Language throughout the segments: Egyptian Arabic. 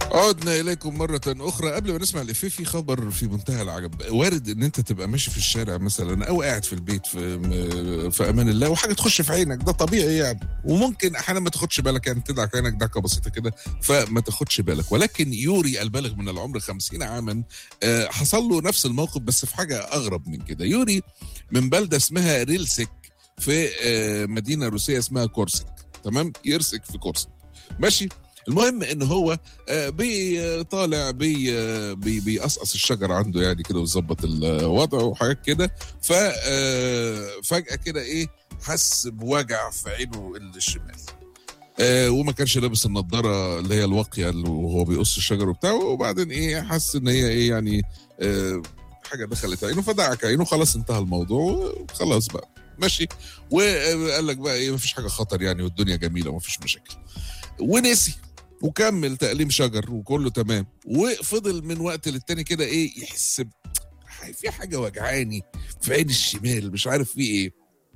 عدنا اليكم مرة أخرى قبل ما نسمع الإفيه في خبر في منتهى العجب وارد إن أنت تبقى ماشي في الشارع مثلا أو قاعد في البيت في, في أمان الله وحاجة تخش في عينك ده طبيعي يعني وممكن أحيانا ما تاخدش بالك يعني تدعك عينك دعكة بسيطة كده فما تاخدش بالك ولكن يوري البالغ من العمر 50 عاما آه، حصل له نفس الموقف بس في حاجة أغرب من كده يوري من بلدة اسمها ريلسك في آه، مدينة روسية اسمها كورسك تمام يرسك في كورسك ماشي المهم ان هو آه، بي طالع بي آه، بي بيقصقص الشجر عنده يعني كده ويظبط الوضع وحاجات كده ف آه، فجاه كده ايه حس بوجع في عينه الشمال آه، وما كانش لابس النضاره اللي هي الواقيه اللي وهو بيقص الشجر وبتاع وبعدين ايه حس ان هي ايه يعني آه، حاجه دخلت عينه فدعك عينه خلاص انتهى الموضوع خلاص بقى ماشي وقال لك بقى ايه مفيش حاجه خطر يعني والدنيا جميله ومفيش مشاكل ونسي وكمل تقليم شجر وكله تمام وفضل من وقت للتاني كده ايه يحس ب- في حاجه وجعاني في عين الشمال مش عارف في ايه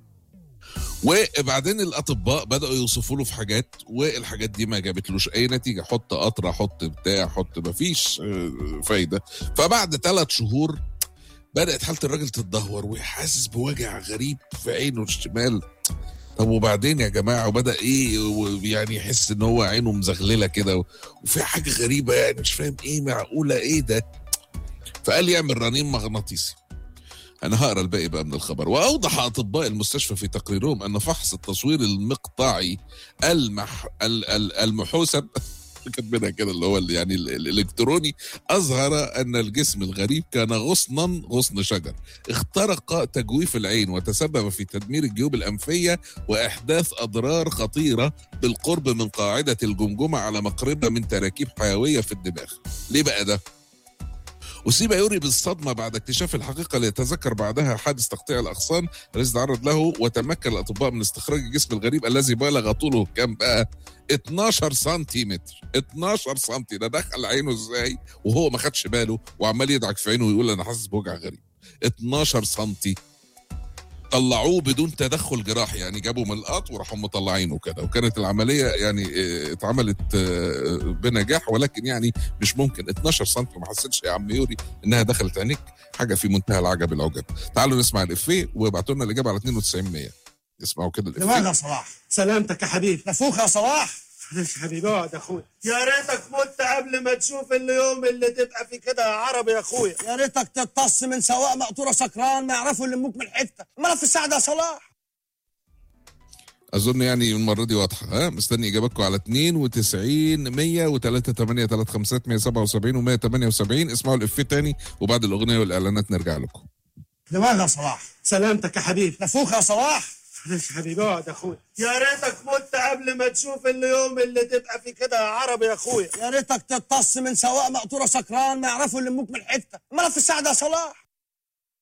وبعدين الاطباء بداوا يوصفوا له في حاجات والحاجات دي ما جابتلوش اي نتيجه حط قطره حط بتاع حط مفيش آه، فايده فبعد ثلاث شهور بدات حاله الراجل تتدهور وحاسس بوجع غريب في عينه الشمال طب وبعدين يا جماعه وبدا ايه و- يعني يحس ان هو عينه مزغلله كده و- وفي حاجه غريبه يعني مش فاهم ايه معقوله ايه ده فقال يعمل رنين مغناطيسي انا هقرا الباقي بقى من الخبر واوضح اطباء المستشفى في تقريرهم ان فحص التصوير المقطعي المح... ال- ال- المحوسب كاتبينها كده اللي هو اللي يعني ال- ال- الالكتروني اظهر ان الجسم الغريب كان غصنا غصن شجر اخترق تجويف العين وتسبب في تدمير الجيوب الانفيه واحداث اضرار خطيره بالقرب من قاعده الجمجمه على مقربه من تراكيب حيويه في الدماغ ليه بقى ده أصيب يوري بالصدمة بعد اكتشاف الحقيقة ليتذكر بعدها حادث تقطيع الأغصان الذي تعرض له وتمكن الأطباء من استخراج الجسم الغريب الذي بلغ طوله كم بقى 12 سنتيمتر 12 سنتي ده دخل عينه ازاي وهو ما خدش باله وعمال يدعك في عينه ويقول انا حاسس بوجع غريب 12 سنتي طلعوه بدون تدخل جراحي يعني جابوا ملقط وراحوا مطلعينه كده وكانت العمليه يعني آه، اتعملت آه، بنجاح ولكن يعني مش ممكن 12 سم ما حسيتش يا عم يوري انها دخلت عينيك حاجه في منتهى العجب العجب تعالوا نسمع الافيه وابعتوا لنا الاجابه على 92 100 اسمعوا كده دماغ الافيه يا صلاح سلامتك يا حبيبي نفوخ يا صلاح معلش يا حبيبي اقعد يا اخويا يا ريتك مت قبل ما تشوف اليوم اللي تبقى فيه كده يا عربي يا اخويا يا ريتك تتص من سواق مقطوره سكران ما يعرفوا اللي امك من حته امال في السعد يا صلاح اظن يعني المره دي واضحه ها مستني اجاباتكم على 92 100 و3 8 3 5 177 و 178 اسمعوا الافيه تاني وبعد الاغنيه والاعلانات نرجع لكم دماغ يا صلاح سلامتك يا حبيبي نفوخ يا صلاح معلش يا حبيبي اقعد يا اخويا يا ريتك مت قبل ما تشوف اليوم اللي تبقى فيه كده يا عربي يا اخويا يا ريتك تتص من سواق مقطوره سكران ما يعرفوا اللي امك من حته امال في السعد يا صلاح